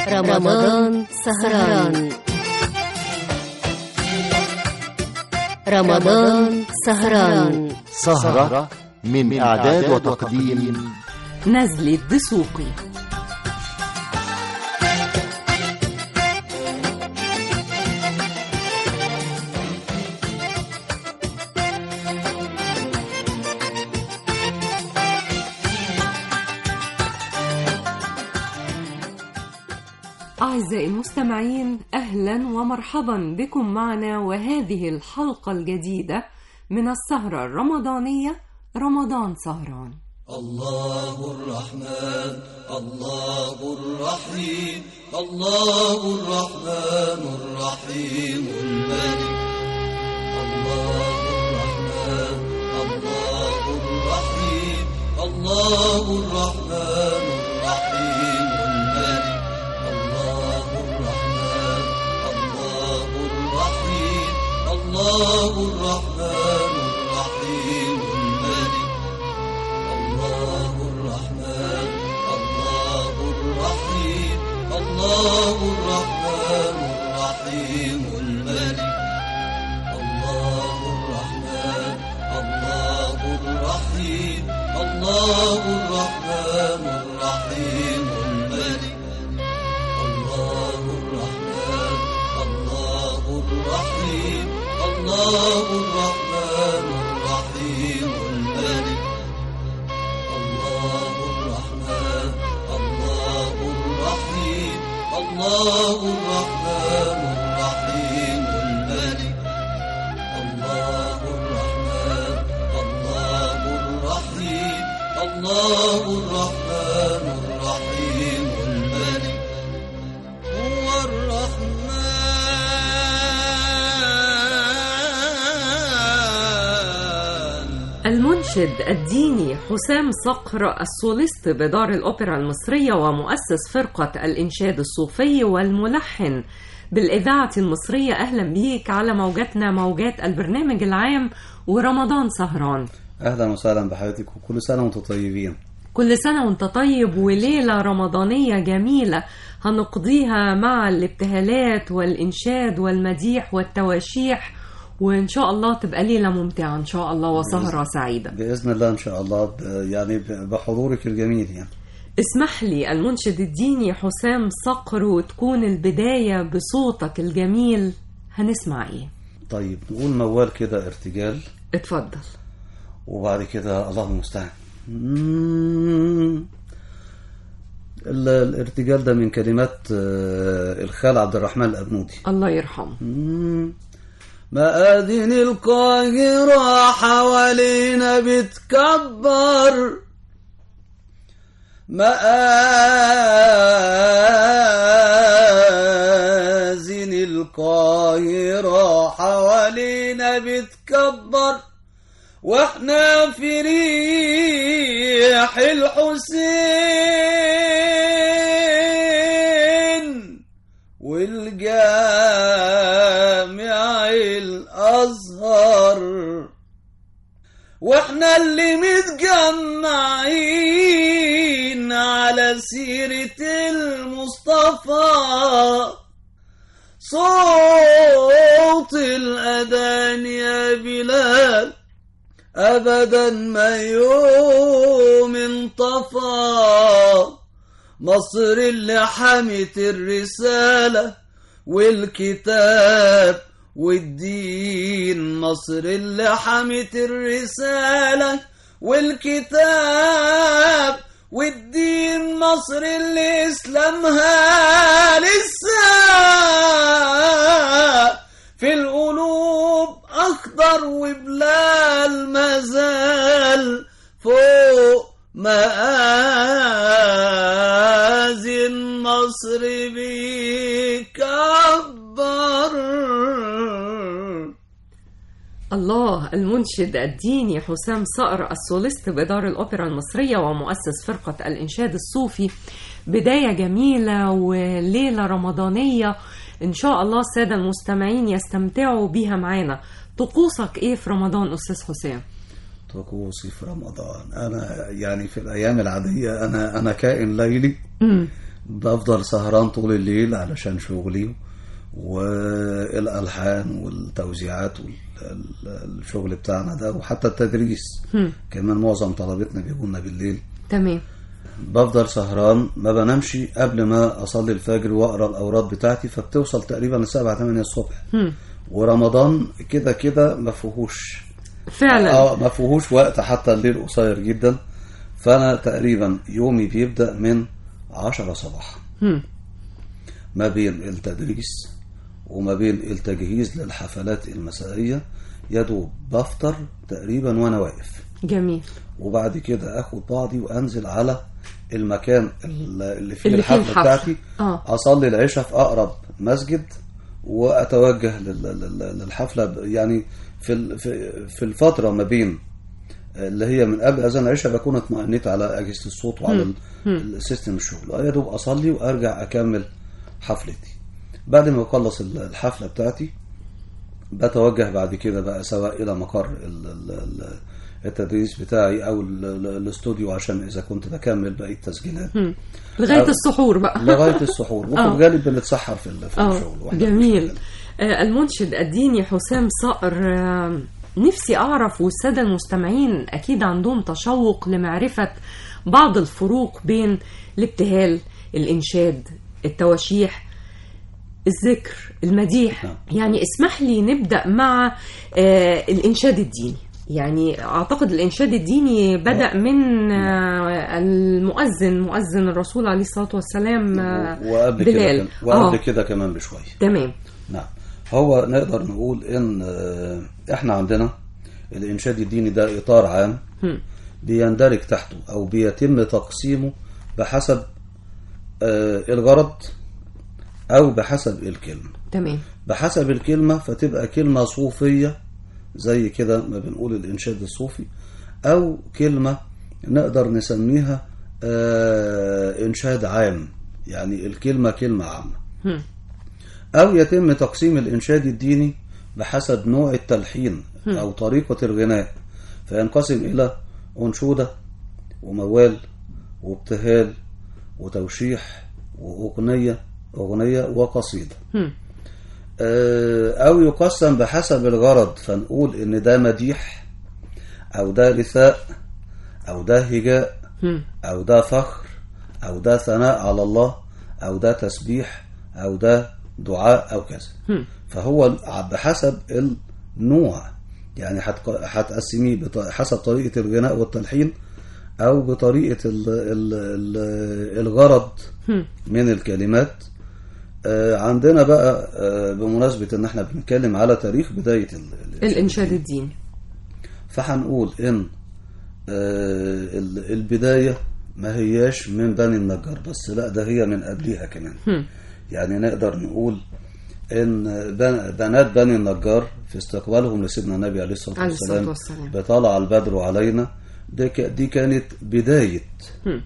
رمضان سهران رمضان سهران سهرة من إعداد وتقديم نزلة دسوقي أعزائي المستمعين أهلا ومرحبا بكم معنا وهذه الحلقة الجديدة من السهرة الرمضانية رمضان سهران الله الرحمن الله الرحيم الله الرحمن الرحيم الملك الله الرحمن الله الرحيم الله الرحمن الرحيم الملك الله الرحمن الله الرحيم الله الرحمن الرحيم الملك الله الرحمن الله الرحيم الله الرحمن الرحيم الملك الله الرحمن الله الرحيم الله الرحمن الرحيم الملك الله الرحمن الله الرحيم الله الرحمن الرحيم الملك الله الرحمن الله الرحيم الله الرحمن الرحيم الملك الله الرحمن الله الرحيم الله الرحمن الرحيم الملك هو الرحمن المنشد الديني حسام صقر السوليست بدار الأوبرا المصرية ومؤسس فرقة الإنشاد الصوفي والملحن بالإذاعة المصرية أهلا بيك على موجاتنا موجات البرنامج العام ورمضان سهران اهلا وسهلا بحضرتك وكل سنه وانتم طيبين كل سنة وانت طيب وليلة رمضانية جميلة هنقضيها مع الابتهالات والإنشاد والمديح والتواشيح وإن شاء الله تبقى ليلة ممتعة إن شاء الله وسهرة سعيدة باذن الله ان شاء الله ب- يعني ب- بحضورك الجميل يعني اسمح لي المنشد الديني حسام صقر وتكون البداية بصوتك الجميل هنسمع ايه طيب نقول موال كده ارتجال اتفضل وبعد كده الله المستعان مم. ال- الارتجال ده من كلمات آه، الخال عبد الرحمن الأبنودي الله يرحمه مم. مآذن القاهرة حوالينا بتكبر مآذن القاهرة حوالينا بتكبر واحنا في ريح الحسين والجامع الأزهر واحنا اللي متجمعين على سيرة المصطفى صوت الأذان يا بلال أبدا ما يوم انطفى مصر اللي حمت الرسالة والكتاب والدين مصر اللي حمت الرسالة والكتاب والدين مصر اللي اسلامها لسه في القلوب أخضر وبلال مازال فوق مآذن مصر بيكبر الله المنشد الديني حسام صقر السوليست بدار الأوبرا المصرية ومؤسس فرقة الإنشاد الصوفي بداية جميلة وليلة رمضانية إن شاء الله السادة المستمعين يستمتعوا بيها معانا طقوسك إيه في رمضان أستاذ حسام؟ طقوسي في رمضان انا يعني في الايام العاديه انا انا كائن ليلي مم. بفضل سهران طول الليل علشان شغلي والالحان والتوزيعات والشغل بتاعنا ده وحتى التدريس كمان معظم طلبتنا بيجونا بالليل تمام بفضل سهران ما بنامش قبل ما اصلي الفجر واقرا الاوراد بتاعتي فبتوصل تقريبا الساعه 8 الصبح ورمضان كده كده ما فيهوش فعلا اه ما فيهوش وقت حتى الليل قصير جدا فانا تقريبا يومي بيبدا من 10 صباحا مم. ما بين التدريس وما بين التجهيز للحفلات المسائيه يا دوب بفطر تقريبا وانا واقف جميل وبعد كده اخد بعضي وانزل على المكان اللي فيه اللي فيه الحفله الحفل. بتاعتي آه. اصلي العشاء في اقرب مسجد واتوجه لل- لل- للحفله ب- يعني في ال- في في الفتره ما بين اللي هي من قبل اذان العشاء بكون اطمئنيت على اجهزه الصوت وعلى ال- السيستم الشغل يا دوب اصلي وارجع اكمل حفلتي بعد ما اخلص ال- الحفله بتاعتي بتوجه بعد كده بقى سواء الى مقر ال- ال- ال- التدريس بتاعي او ال- ال- الاستوديو عشان اذا كنت بكمل باقي التسجيلات لغايه آه. السحور بقى لغايه السحور وفي آه. الغالب بنتسحر في ال- في اه الشغل وإحنا جميل بنشتغل. آه، المنشد الديني حسام صقر آه، نفسي اعرف والساده المستمعين اكيد عندهم تشوق لمعرفه بعض الفروق بين الابتهال الانشاد التواشيح الذكر المديح نعم. يعني اسمح لي نبدا مع آه، الانشاد الديني يعني اعتقد الانشاد الديني بدا من آه، المؤذن مؤذن الرسول عليه الصلاه والسلام آه، وقبل كده بلال كم- وقبل آه، كده كمان بشويه تمام نعم هو نقدر نقول ان آه، احنا عندنا الانشاد الديني ده اطار عام هم. بيندرج تحته او بيتم تقسيمه بحسب آه، الغرض او بحسب الكلمه تمام بحسب الكلمه فتبقى كلمه صوفيه زي كده ما بنقول الانشاد الصوفي او كلمه نقدر نسميها آه، انشاد عام يعني الكلمه كلمه عامه هم. أو يتم تقسيم الإنشاد الديني بحسب نوع التلحين أو طريقة الغناء فينقسم إلى أنشودة وموال وابتهال وتوشيح وأغنية أغنية وقصيدة هم. آه، أو يقسم بحسب الغرض فنقول إن ده مديح أو ده رثاء أو ده هجاء هم. أو ده فخر أو ده ثناء على الله أو ده تسبيح أو ده دعاء أو كذا هم. فهو بحسب النوع يعني هتق- هتقسميه بط- حسب طريقة الغناء والتلحين أو بطريقة ال ال ال الغرض هم. من الكلمات آه، عندنا بقى آه، بمناسبة إن إحنا بنتكلم على تاريخ بداية ال- الإنشاد الديني فهنقول ان آه، ال- البدايه ما هياش من بني النجار بس لا ده هي من قبليها كمان هم. يعني نقدر نقول ان بن- بنات بني النجار في استقبالهم لسيدنا النبي عليه الصلاه عليه الصلاة والسلام والسلام. بطلع البدر علينا دي, ك- دي كانت بدايه هم.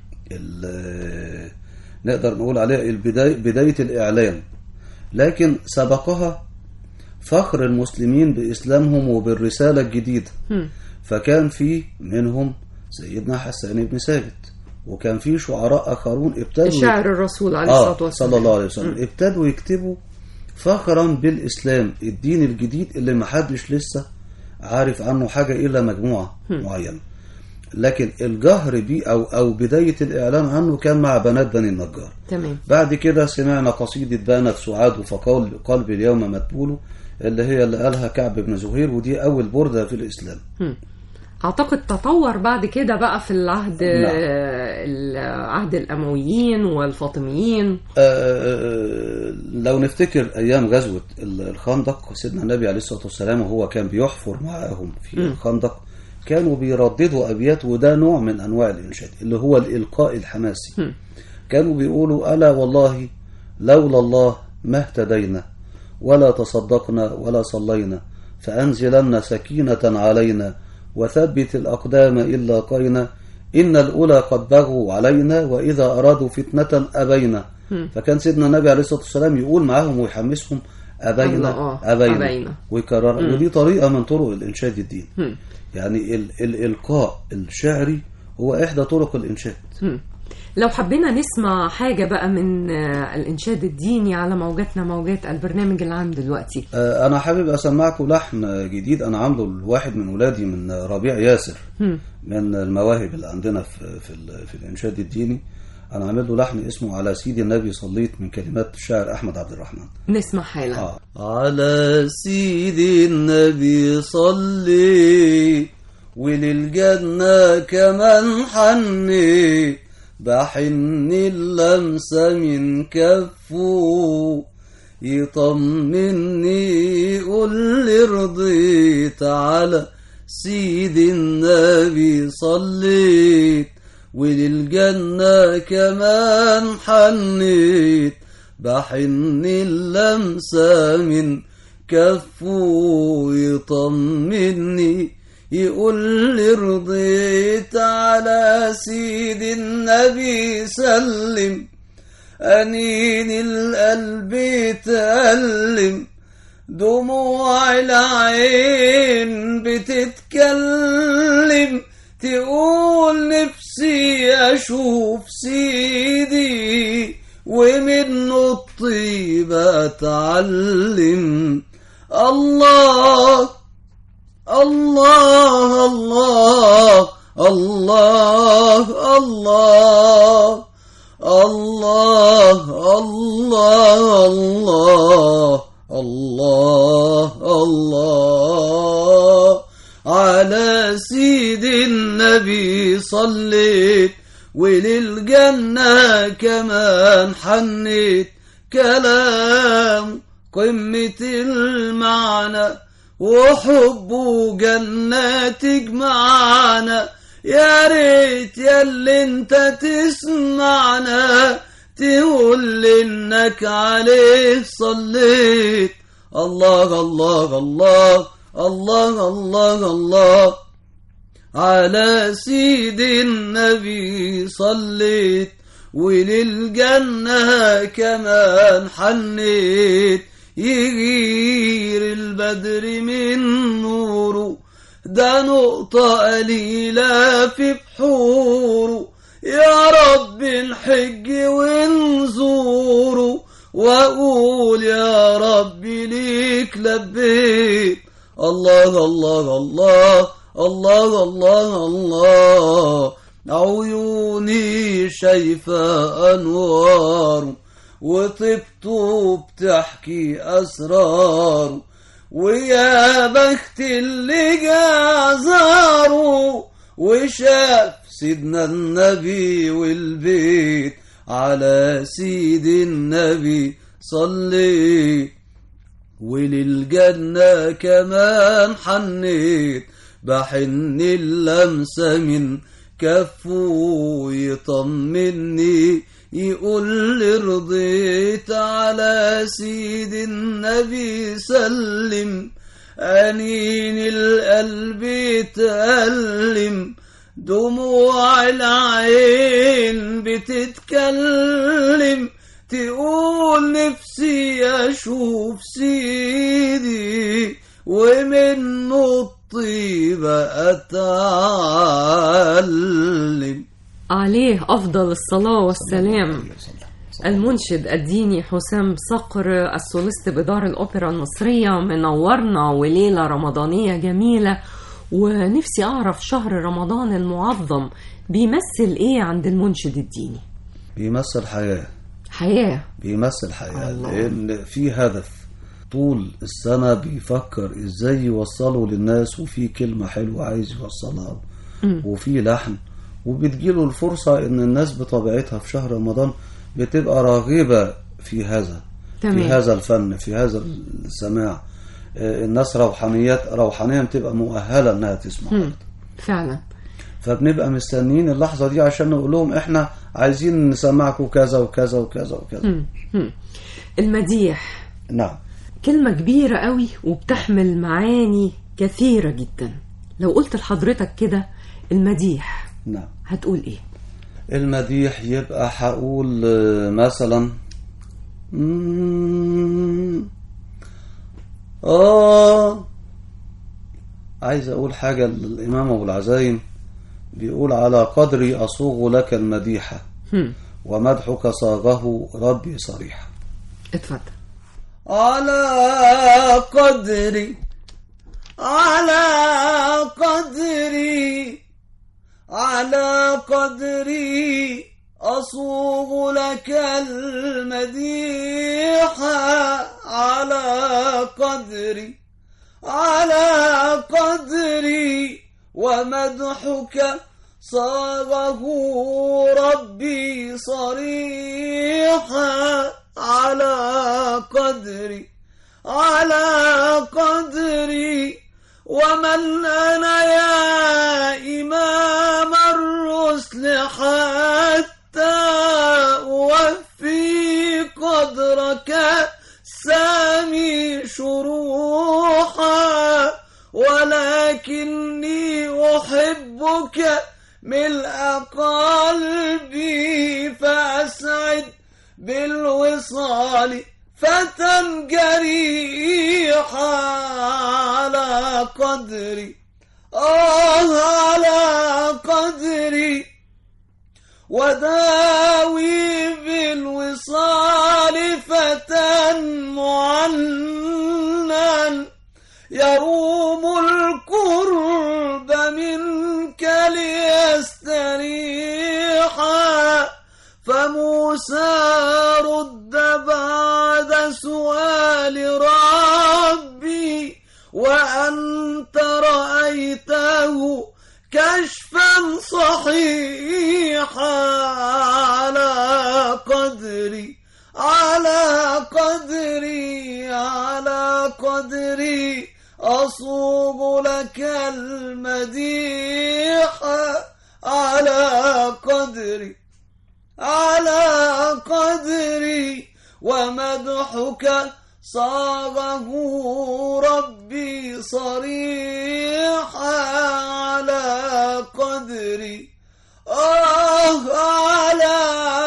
ال- نقدر نقول عليها البداية بداية الإعلام لكن سبقها فخر المسلمين بإسلامهم وبالرسالة الجديدة هم. فكان في منهم سيدنا حسان بن ثابت وكان في شعراء آخرون ابتدوا شاعر الرسول عليه الصلاة آه والسلام صلى الله عليه وسلم ابتدوا يكتبوا فخرا بالإسلام الدين الجديد اللي محدش لسه عارف عنه حاجة إلا مجموعة معينة لكن الجهر بيه أو أو بداية الإعلان عنه كان مع بنات بني النجار تمام بعد كده سمعنا قصيدة بانت سعاد فقال قلبي اليوم مدبول اللي هي اللي قالها كعب بن زهير ودي أول بردة في الإسلام هم. أعتقد تطور بعد كده بقى في العهد نعم. العهد الأمويين والفاطميين آه، لو نفتكر ايام غزوه الخندق سيدنا النبي عليه الصلاه والسلام وهو كان بيحفر معاهم في الخندق كانوا بيرددوا ابيات وده نوع من انواع الانشاد اللي هو الالقاء الحماسي كانوا بيقولوا الا والله لولا الله ما اهتدينا ولا تصدقنا ولا صلينا فانزلن سكينه علينا وثبت الاقدام الا قينا ان الاولى قد بغوا علينا واذا ارادوا فتنه ابينا فكان سيدنا النبي عليه الصلاه والسلام يقول معاهم ويحمسهم الله، ابينا آه، ابينا, أبينا. ويكرر ودي طريقه من طرق الانشاد الديني هم. يعني ال الالقاء الشعري هو احدى طرق الانشاد هم. لو حبينا نسمع حاجة بقى من آه، الإنشاد الديني على موجاتنا موجات البرنامج العام دلوقتي آه، انا حابب اسمعكم لحن جديد انا عامله لواحد من ولادي من ربيع ياسر من المواهب اللي عندنا في في, ال- في الانشاد الديني انا عامل له لحن اسمه على سيدي النبي صليت من كلمات الشاعر احمد عبد الرحمن نسمع حالا آه. على سيدي النبي صلي وللجنة كمان حني بحن اللمسة من كفه يطمني يقول لي رضيت على سيدي النبي صليت وللجنة كمان حنيت بحن اللمسة من كفه يطمني يقول لي رضيت على سيد النبي سلم أنين القلب تألم دموع العين بتتكلم تقول نفسي أشوف سيدي ومنه الطيبة أتعلم الله الله الله الله الله الله الله الله الله الله على سيد النبي صليت وللجنة كمان حنيت كلام قمة المعنى وحبه جنة تجمعنا يا ريت يا اللي انت تسمعنا تقول انك عليه صليت الله الله الله الله الله الله على سيد النبي صليت وللجنة كمان حنيت يغير البدر من نوره ده نقطة قليلة في بحوره يا رب نحج ونزوره وأقول يا رب ليك لبيت الله الله الله الله الله الله عيوني شايفة أنواره وطبته بتحكي أسراره ويا بخت اللي جا زاره وشاف سيدنا النبي والبيت على سيد النبي صلي وللجنة كمان حنيت بحن اللمسة من كفه يطمني يقول لي رضيت على سيد النبي سلم أنين القلب تألم دموع العين بتتكلم تقول نفسي أشوف سيدي ومنه الطيبة أتعلم عليه أفضل الصلاة والسلام المنشد الديني حسام صقر السوليست بدار الأوبرا المصرية منورنا وليلة رمضانية جميلة ونفسي أعرف شهر رمضان المعظم بيمثل إيه عند المنشد الديني بيمثل حياة حياة بيمثل حياة الله. لأن في هدف طول السنة بيفكر ازاي يوصله للناس وفي كلمة حلوة عايز يوصلها وفي لحن وبتجيله الفرصة ان الناس بطبيعتها في شهر رمضان بتبقى راغبة في هذا تمام. في هذا الفن في هذا السماع آه، الناس روحانيات روحانيا بتبقى مؤهلة انها تسمع مم. فعلا فبنبقى مستنيين اللحظة دي عشان نقول لهم احنا عايزين نسمعكم كذا وكذا وكذا وكذا مم. مم. المديح نعم كلمة كبيرة قوي وبتحمل معاني كثيرة جدا لو قلت لحضرتك كده المديح نعم هتقول ايه المديح يبقى هقول آه، مثلا مم، آه عايز أقول حاجة للإمام أبو العزايم بيقول على قدري أصوغ لك المديحة هم. ومدحك صاغه ربي صريحا اتفضل على قدري على قدري على قدري أصوغ لك المديح على قدري على قدري ومدحك صاغه ربي صريحا على قدري على قدري ومن أنا يا إمام الرسل حتى أوفي قدرك سامي شروحا ولكني أحبك ملء قلبي فأسعد بالوصال فتى جريحا على قدري آه على قدري وداوي بالوصال فتى معنى يروم القرب منك ليستريحا فموسى رد بعد سؤال ربي وأنت رأيته كشفا صحيحا على قدري على قدري على قدري أصوب لك المديح على قدري على قدري ومدحك صاغه ربي صريحا على قدري آه على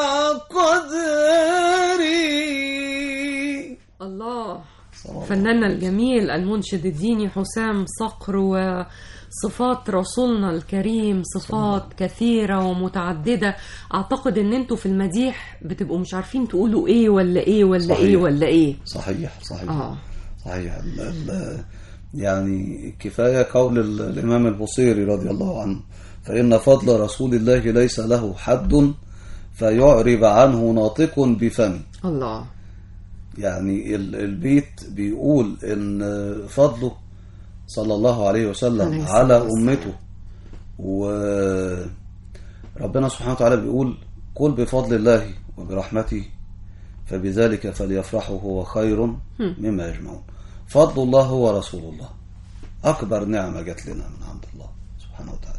قدري الله فناننا الجميل المنشد الديني حسام صقر وصفات رسولنا الكريم صفات كثيرة ومتعددة أعتقد أن أنتوا في المديح بتبقوا مش عارفين تقولوا إيه ولا إيه ولا صحيح. إيه ولا إيه صحيح صحيح آه. صحيح ال- ال- يعني كفاية قول ال- الإمام البصيري رضي الله عنه فإن فضل رسول الله ليس له حد فيعرب عنه ناطق بفمه الله يعني ال- البيت بيقول إن فضله صلى الله عليه وسلم عليه الصلاة على والسلام. أمته وربنا سبحانه وتعالى بيقول قل بفضل الله وبرحمته فبذلك فليفرحوا هو خير مما يجمعون فضل الله هو رسول الله أكبر نعمة جت لنا من عند الله سبحانه وتعالى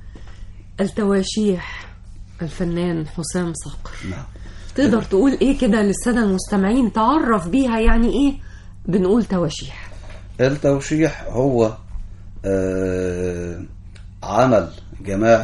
التواشيح الفنان حسام صقر نعم تقدر تقول إيه كده للسادة المستمعين تعرف بيها يعني إيه بنقول تواشيح التوشيح هو آه، عمل جماعي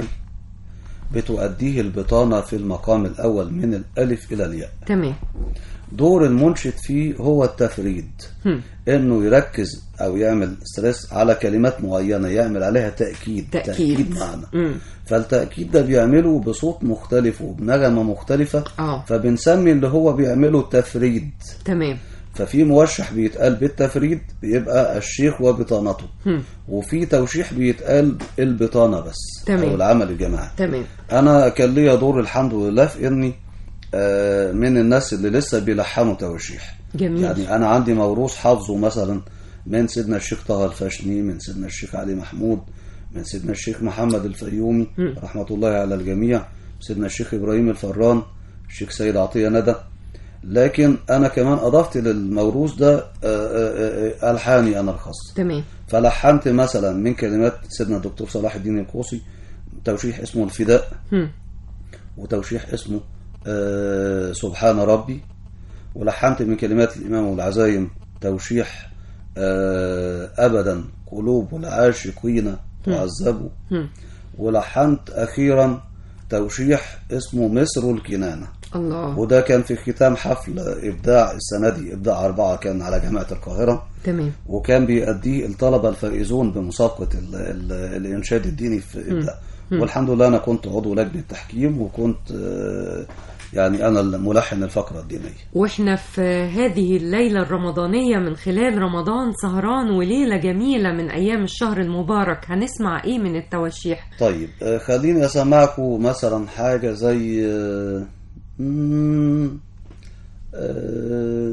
بتؤديه البطانة في المقام الأول من الألف إلى الياء تمام دور المنشد فيه هو التفريد هم. انه يركز او يعمل ستريس على كلمات معينه يعمل عليها تاكيد تأكيد. معنى مم. فالتاكيد ده بيعمله بصوت مختلف وبنغمه مختلفه آه. فبنسمي اللي هو بيعمله تفريد تمام ففي موشح بيتقال بالتفريد بيبقى الشيخ وبطانته هم. وفي توشيح بيتقال البطانه بس تمام. او العمل الجماعي تمام انا كان ليا دور الحمد لله في اني آه، من الناس اللي لسه بيلحنوا توشيح جميل. يعني انا عندي موروث حافظه مثلا من سيدنا الشيخ طه الفاشني من سيدنا الشيخ علي محمود من سيدنا الشيخ محمد الفيومي رحمه الله على الجميع سيدنا الشيخ ابراهيم الفران الشيخ سيد عطيه ندى لكن انا كمان اضفت للموروث ده آه، آه، آه، الحاني انا الخاص تمام فلحنت مثلا من كلمات سيدنا الدكتور صلاح الدين القوسي توشيح اسمه الفداء هم. وتوشيح اسمه آه سبحان ربي ولحنت من كلمات الإمام والعزايم توشيح آه أبدا قلوب العاشقين تعذبوا هم. ولحنت أخيرا توشيح اسمه مصر الكنانة الله وده كان في ختام حفل إبداع السنة دي إبداع أربعة كان على جامعة القاهرة تمام وكان بيأديه الطلبة الفائزون بمسابقة ال ال الإنشاد الديني في إبداع والحمد لله انا كنت عضو لجنه تحكيم وكنت آه، يعني انا الملحن الفقره الدينيه واحنا في هذه الليلة الرمضانية من خلال رمضان سهران وليلة جميلة من أيام الشهر المبارك هنسمع إيه من التواشيح طيب آه، خليني اسمعكم مثلا حاجه زي آه، مم، آه،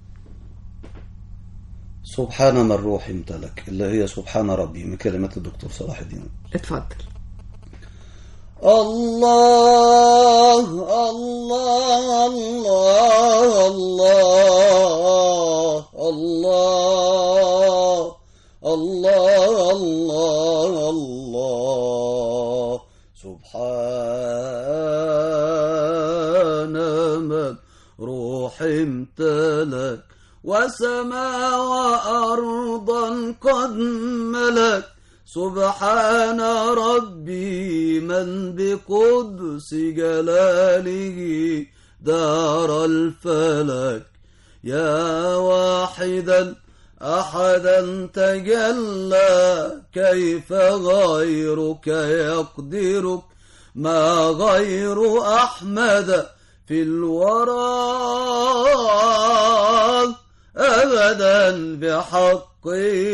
سبحان من روح امتلك اللي هي سبحان ربي من كلمات الدكتور صلاح الدين اتفضل الله الله الله الله الله الله الله سبحان من روح امتلك وسما وأرضا قد ملك سبحان ربي من بقدس جلاله دار الفلك يا واحدا أحدا تجلى كيف غيرك يقدرك ما غير أحمد في الورى أبدا بحق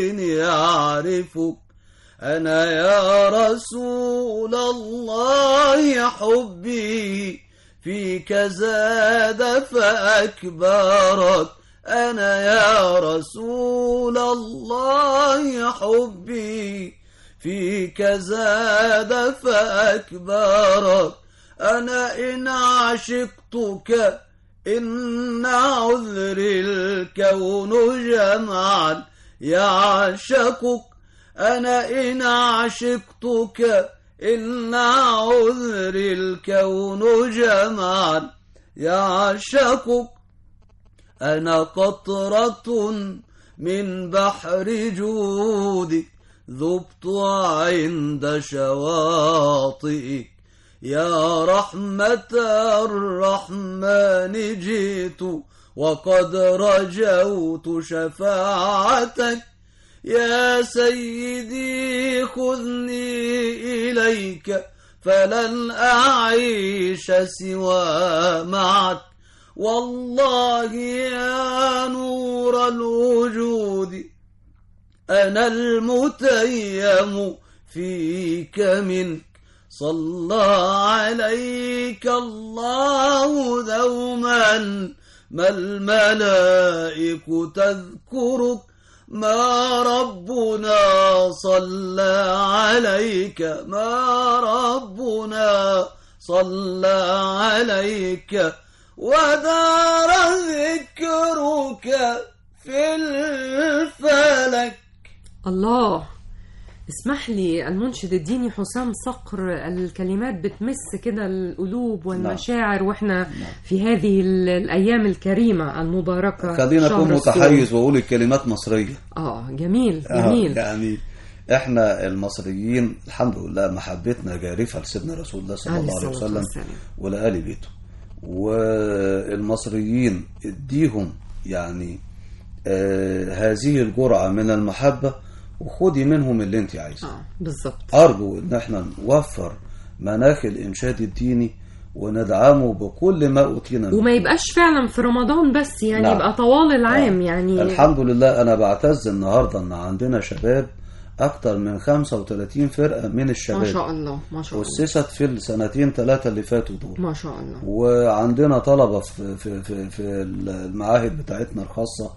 يعرفك أنا يا رسول الله حبي فيك زاد فأكبرك أنا يا رسول الله حبي فيك زاد فأكبرك أنا إن عشقتك إن عذر الكون جمعا يعشقك أنا إن عشقتك إن عذر الكون جمعا يعشقك أنا قطرة من بحر جودك ذبت عند شواطئك يا رحمة الرحمن جئت وقد رجوت شفاعتك يا سيدي خذني إليك فلن أعيش سوى معك والله يا نور الوجود أنا المتيم فيك منك صلى عليك الله دوما ما الملائك تذكرك ما ربنا صلى عليك ما ربنا صلى عليك ودار ذكرك في الفلك الله اسمح لي المنشد الديني حسام صقر الكلمات بتمس كده القلوب والمشاعر واحنا في هذه ال- الايام الكريمه المباركه خلينا شهر اكون الصوم. متحيز واقول الكلمات مصريه اه جميل آه، جميل يعني احنا المصريين الحمد لله محبتنا جارفه لسيدنا رسول الله صلى عليه الله عليه الصلاة وسلم والسلام. ولآل بيته والمصريين اديهم يعني آه هذه الجرعه من المحبه وخدي منهم اللي انت عايزاه اه بالظبط أرجو إن احنا نوفر مناخ الإنشاد الديني وندعمه بكل ما أوتينا منه. وما يبقاش فعلا في رمضان بس يعني نعم. يبقى طوال العام آه. يعني الحمد لله أنا بعتز النهاردة إن عندنا شباب أكتر من 35 فرقة من الشباب ما شاء الله ما شاء الله أسست في السنتين ثلاثة اللي فاتوا دول ما شاء الله وعندنا طلبة في, في, في, في المعاهد بتاعتنا الخاصة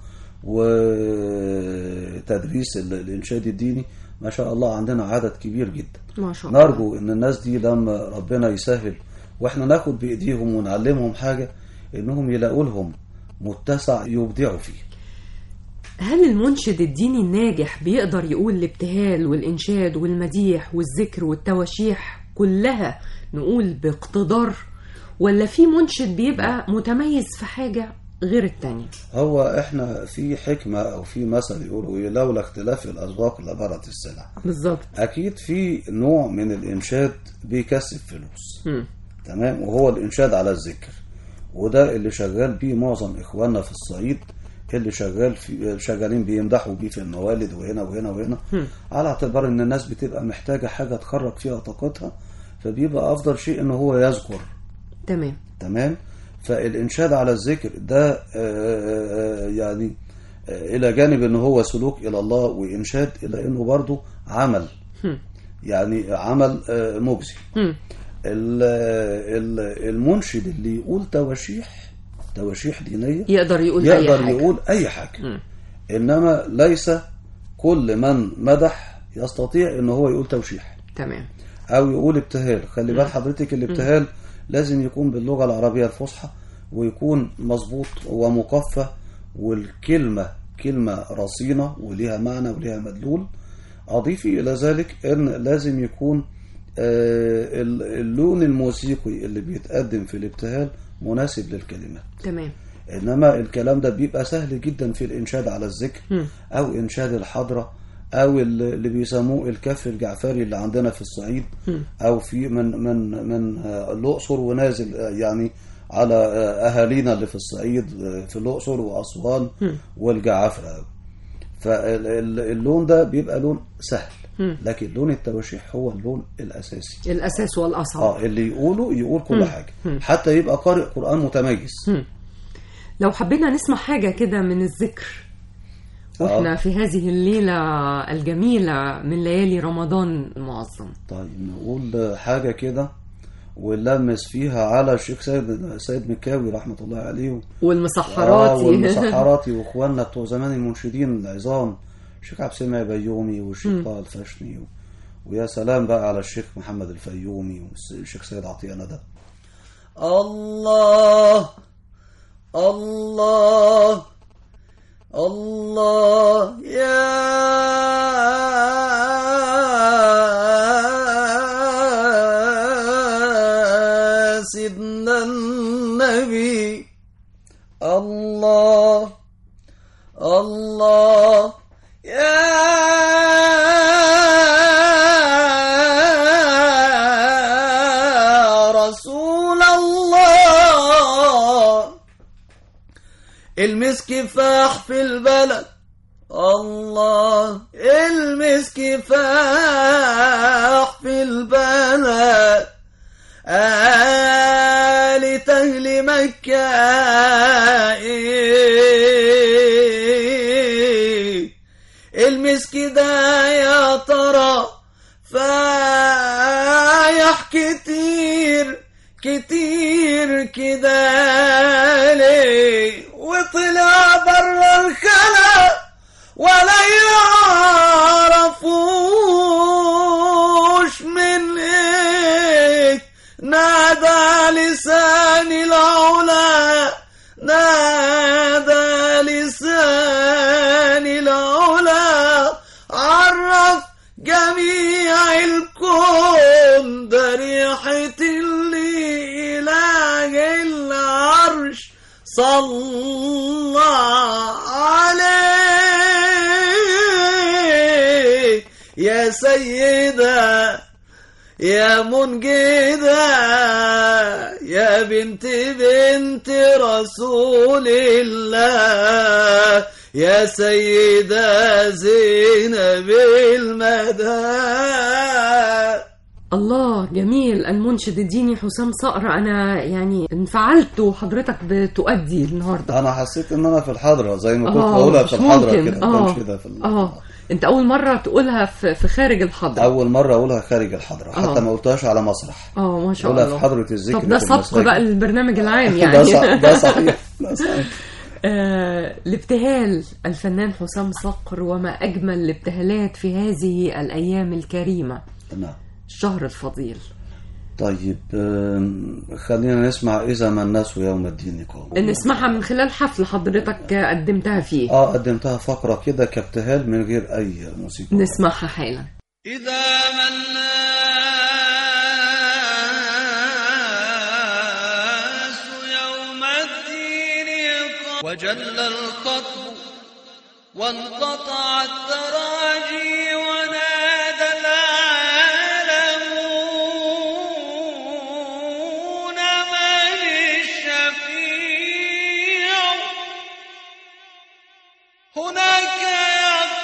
وتدريس ال- الإنشاد الديني ما شاء الله عندنا عدد كبير جدا ما شاء الله نرجو ان الناس دي لما ربنا يسهل واحنا ناخد بايديهم ونعلمهم حاجه انهم يلاقوا لهم متسع يبدعوا فيه هل المنشد الديني الناجح بيقدر يقول الابتهال والإنشاد والمديح والذكر والتواشيح كلها نقول باقتدار ولا في منشد بيبقى متميز في حاجة غير التانية هو احنا في حكمه او في مثل يقولوا ايه لولا اختلاف الاذواق لبرت السلع بالظبط اكيد في نوع من الانشاد بيكسب فلوس مم. تمام وهو الانشاد على الذكر وده اللي شغال بيه معظم اخواننا في الصعيد اللي شغال في شغالين بيمدحوا بيه في الموالد وهنا وهنا وهنا على اعتبار ان الناس بتبقى محتاجه حاجه تخرج فيها طاقتها فبيبقى افضل شيء ان هو يذكر تمام تمام فالإنشاد على الذكر ده آه، آه، يعني آه، إلى جانب إن هو سلوك إلى الله وإنشاد إلى إنه برضه عمل يعني عمل آه، مجزي هم. ال- ال- المنشد اللي يقول تواشيح تواشيح دينية يقدر يقول أي يقدر حاجة يقول أي حاجة مم. إنما ليس كل من مدح يستطيع إن هو يقول توشيح تمام او يقول ابتهال خلي بال حضرتك الابتهال لازم يكون باللغه العربيه الفصحى ويكون مظبوط ومقفى والكلمه كلمه رصينه وليها معنى وليها مدلول اضيفي الى ذلك ان لازم يكون آه، ال- اللون الموسيقي اللي بيتقدم في الابتهال مناسب للكلمات تمام انما الكلام ده بيبقى سهل جدا في الانشاد على الذكر او انشاد الحضره او ال- اللي بيسموه الكف الجعفري اللي عندنا في الصعيد او في من من من آه، الاقصر ونازل آه، يعني على آه، اهالينا اللي في الصعيد آه، في الاقصر واسوان والجعافره فاللون ده بيبقى لون سهل لكن لون التواشيح هو اللون الاساسي الأساس والأصعب اه اللي يقوله يقول كل حاجه حتى يبقى قارئ قران متميز لو حبينا نسمع حاجة كده من الذكر واحنا آه. في هذه الليلة الجميلة من ليالي رمضان المعظم طيب نقول حاجة كده ونلمس فيها على الشيخ سيد سيد مكاوي رحمة الله عليه و- آه والمسحراتي والمسحراتي واخواننا بتوع زمان المنشدين العظام الشيخ عبد السميع بيومي والشيخ طه الفاشني و... ويا سلام بقى على الشيخ محمد الفيومي والشيخ سيد عطية ندى الله الله الله يا سيدنا النبي الله الله يا رسول الله المسك فاح في البلد الله المسك فاح في البلد آل أهل مكة إيه المسك ده يا ترى فايح كتير كتير كده ليه وطلع برا الخلا ولا يعرفوش من ايه نادى لسان العلا نادى لسان العلا عرف جميع الكون ده ريحة اللي إله العرش صلى عليه يا سيدة يا منجدة يا بنت بنت رسول الله يا سيدة زينب المدى الله جميل المنشد الديني حسام صقر أنا يعني انفعلت وحضرتك بتؤدي النهاردة انا حسيت ان انا في الحضره زي ما كنت آه، بقولها مش في الحضره ممكن. كده آه. مش كده في ال- اه انت أول مرة تقولها في في خارج الحضر اول مره اقولها خارج الحضره آه. حتى ما قلتهاش على مسرح اه ما شاء أقولها الله في حضرة الذكر طب ده في سبق المساجد. بقى البرنامج العام ده يعني صح ده صحيح ده صحيح آه، الابتهال الفنان حسام صقر وما أجمل الابتهالات في هذه الأيام الكريمة نعم الشهر الفضيل طيب آم، خلينا نسمع إذا ما الناس يوم الدين قاموا نسمعها من خلال حفل حضرتك قدمتها فيه اه قدمتها فقرة كده كابتهال من غير أي موسيقى نسمعها حالا إذا ما الناس يوم الدين قام وجل القطب وانقطع التراجي ونادى العالمون من الشفيع هناك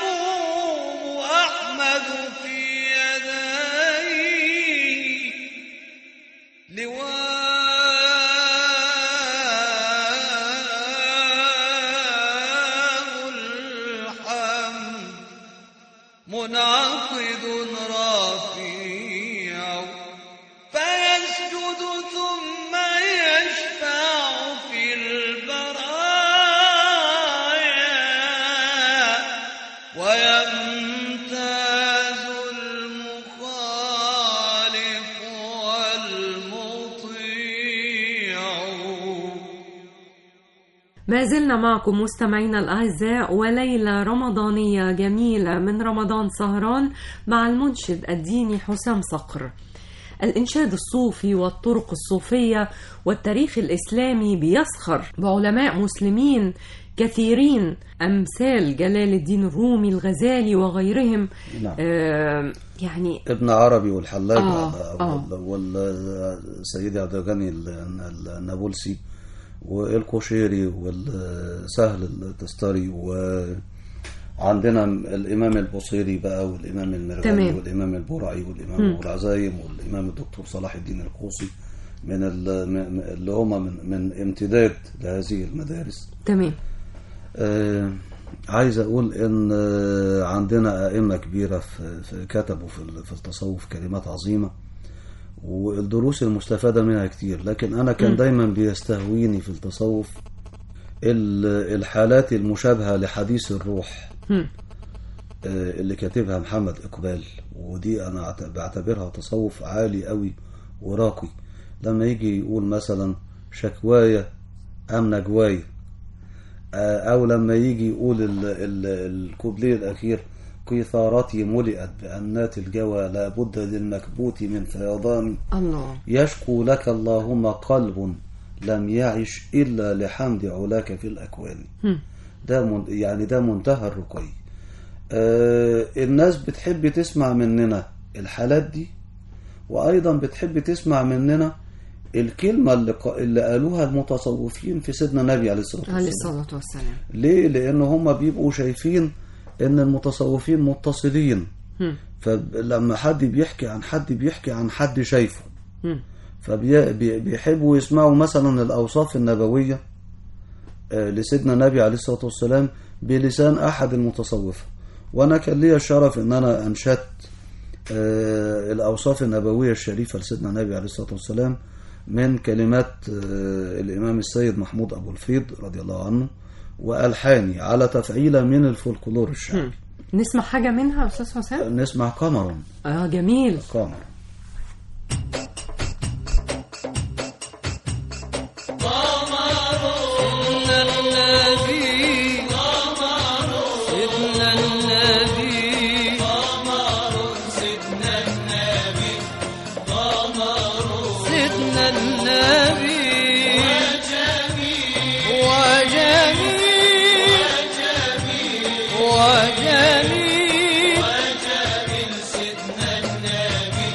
يقوم أحمد في يديه منعقد رفيع فيسجد ثم يشفع في البرايا ويمتاز المخالف والمطيع ما زلنا معكم مستمعينا الأعزاء وليلة رمضانية جميلة من رمضان سهران مع المنشد الديني حسام صقر الإنشاد الصوفي والطرق الصوفية والتاريخ الإسلامي بيسخر بعلماء مسلمين كثيرين أمثال جلال الدين الرومي الغزالي وغيرهم نعم. آه يعني ابن عربي والحلاج آه، آه. والسيدي عبد الغني ال- ال- النابلسي والقشيري والسهل التستري وعندنا الإمام البصيري بقى والإمام المرغني تمام. والإمام البرعي والإمام أبو العزايم والإمام الدكتور صلاح الدين القوسي من ال- م- اللي هم من, من امتداد لهذه المدارس تمام آه، عايز اقول ان آه، عندنا ائمه كبيره في في- كتبوا في ال- في التصوف كلمات عظيمه والدروس المستفاده منها كتير لكن انا كان دايما بيستهويني في التصوف ال- الحالات المشابهه لحديث الروح هم. آه، اللي كاتبها محمد اقبال ودي انا أعت- بعتبرها تصوف عالي قوي وراقي لما يجي يقول مثلا شكواية ام نجواية آه، او لما يجي يقول ال- ال- الكوبليه الاخير قيثارتي ملئت بأنات الجوى لا بد للمكبوت من فيضان الله يشكو لك اللهم قلب لم يعش إلا لحمد علاك في الأكوان هم. ده من يعني ده منتهى الرقي آه الناس بتحب تسمع مننا الحالات دي وأيضا بتحب تسمع مننا الكلمة اللي, ق- اللي قالوها المتصوفين في سيدنا النبي عليه الصلاة عليه والسلام الصلاة والسلام ليه؟ لأن هم بيبقوا شايفين إن المتصوفين متصلين هم. فلما حد بيحكي عن حد بيحكي عن حد شايفه هم. فبيحبوا يسمعوا مثلا الأوصاف النبوية آه، لسيدنا النبي عليه الصلاة والسلام بلسان أحد المتصوفة وأنا كان لي الشرف إن أنا أنشدت آه، الأوصاف النبوية الشريفة لسيدنا النبي عليه الصلاة والسلام من كلمات آه، الإمام السيد محمود أبو الفيض رضي الله عنه وألحاني على تفعيلة من الفولكلور الشعبي نسمع حاجة منها يا أستاذ حسام؟ نسمع قمر آه جميل قمر سيدنا النبي سيدنا النبي سيدنا النبي سيدنا النبي وجميل وجميل سيدنا النبي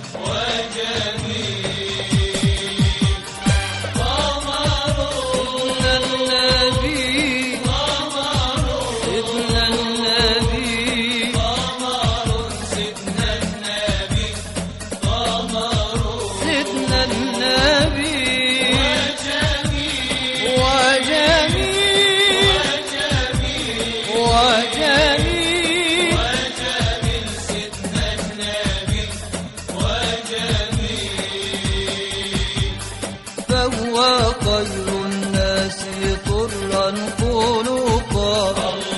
سيدنا النبي سيدنا النبي سيدنا النبي سيدنا النبي وجميل وجميل سيدنا النبي فهو خير الناس طرا خلقا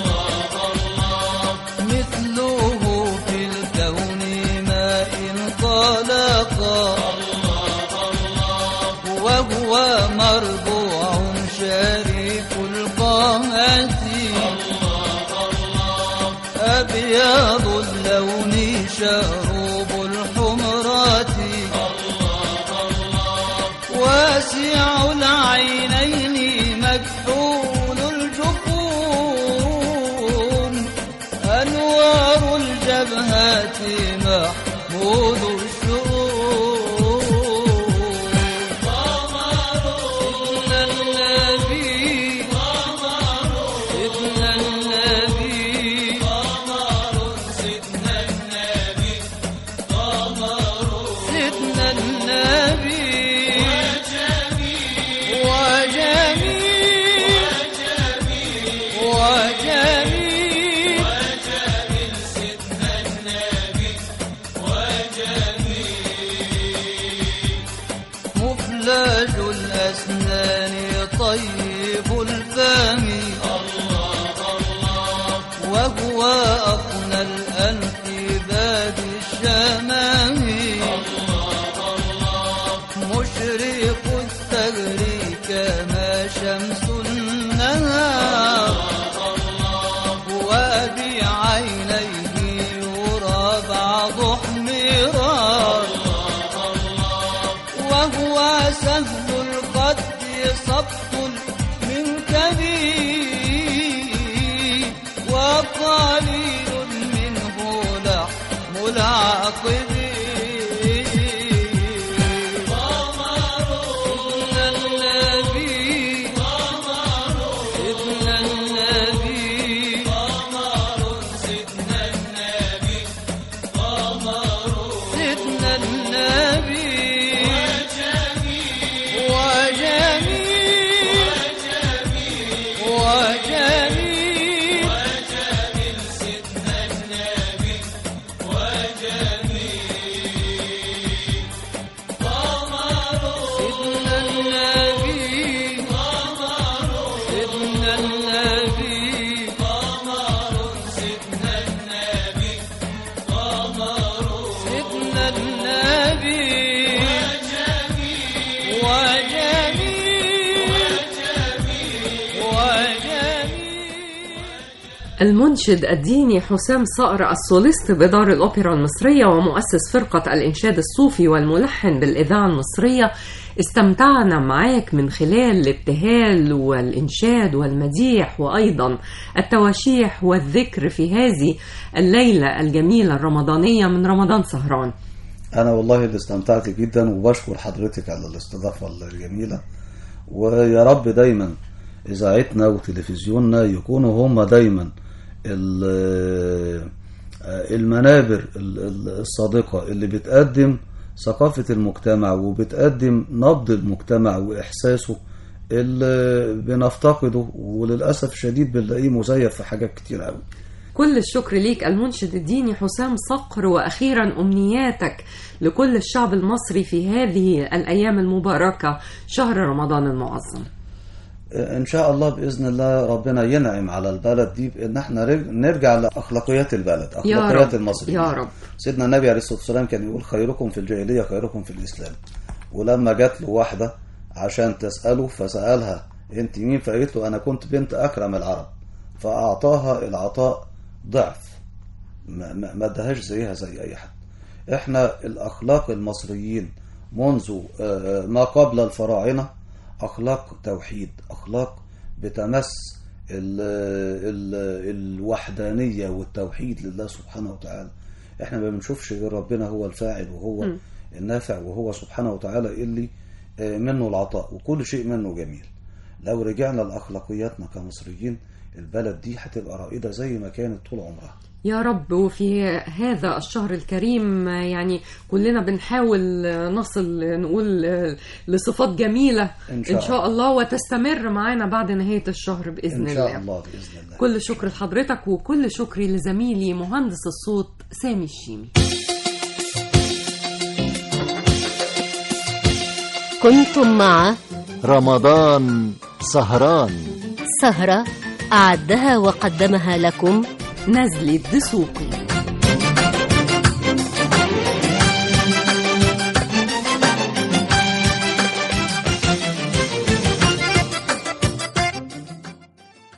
مثله في الكون ما إن خلقا وهو مربوع شريف القامة أبيض اللون شروب الحمرات واسع العينين مكحول الجفون أنوار الجبهات محمود الشؤون سيدنا النبي سيدنا النبي سيدنا النبي طيب الفم وهو أقنى الأنكباد الشمام مشرق الثغر كما شمس النهار وبعينيه يرى بعض احمرار وهو سهل القد صبت من كبير وقليل منه لحم العقب ابن النبي ابن النبي سيدنا النبي وجميل وجميل سيدنا النبي سيدنا النبي سيدنا النبي وجميل وجميل المنشد الديني حسام صقر السوليست بدار الأوبرا المصرية ومؤسس فرقة الإنشاد الصوفي والملحن بالإذاعة المصرية استمتعنا معاك من خلال الابتهال والإنشاد والمديح وأيضا التواشيح والذكر في هذه الليلة الجميلة الرمضانية من رمضان سهران انا والله اللي استمتعت جدا وبشكر حضرتك على الاستضافه الجميله ويا رب دايما اذاعتنا وتلفزيوننا يكونوا هم دايما ال- المنابر ال- ال- الصادقه اللي بتقدم ثقافه المجتمع وبتقدم نبض المجتمع واحساسه اللي بنفتقده وللاسف الشديد بنلاقيه مزيف في حاجات كتير قوي كل الشكر ليك المنشد الديني حسام صقر واخيرا امنياتك لكل الشعب المصري في هذه الايام المباركه شهر رمضان المعظم ان شاء الله باذن الله ربنا ينعم على البلد دي بان احنا رج- نرجع لاخلاقيات البلد يا اخلاقيات رب المصريين يا رب سيدنا النبي عليه الصلاه والسلام كان يقول خيركم في الجاهليه خيركم في الاسلام ولما جات له واحده عشان تساله فسالها انت مين فقالت له انا كنت بنت اكرم العرب فاعطاها العطاء ضعف ما ما- ما ادهاش زيها زي اي حد احنا الاخلاق المصريين منذ آه، ما قبل الفراعنه اخلاق توحيد اخلاق بتمس ال ال الوحدانيه والتوحيد لله سبحانه وتعالى احنا ما بنشوفش غير ربنا هو الفاعل وهو النافع وهو سبحانه وتعالى اللي آه، منه العطاء وكل شيء منه جميل لو رجعنا لاخلاقياتنا كمصريين البلد دي هتبقى رائده زي ما كانت طول عمرها يا رب وفي هذا الشهر الكريم يعني كلنا بنحاول نصل نقول لصفات جميلة إن شاء إن شاء الله وتستمر معانا بعد نهاية الشهر بإذن ان شاء الله الله باذن الله كل شكر لحضرتك وكل شكري لزميلي مهندس الصوت سامي الشيمي كنتم مع رمضان سهران سهرة أعدها وقدمها لكم نزلة دسوقي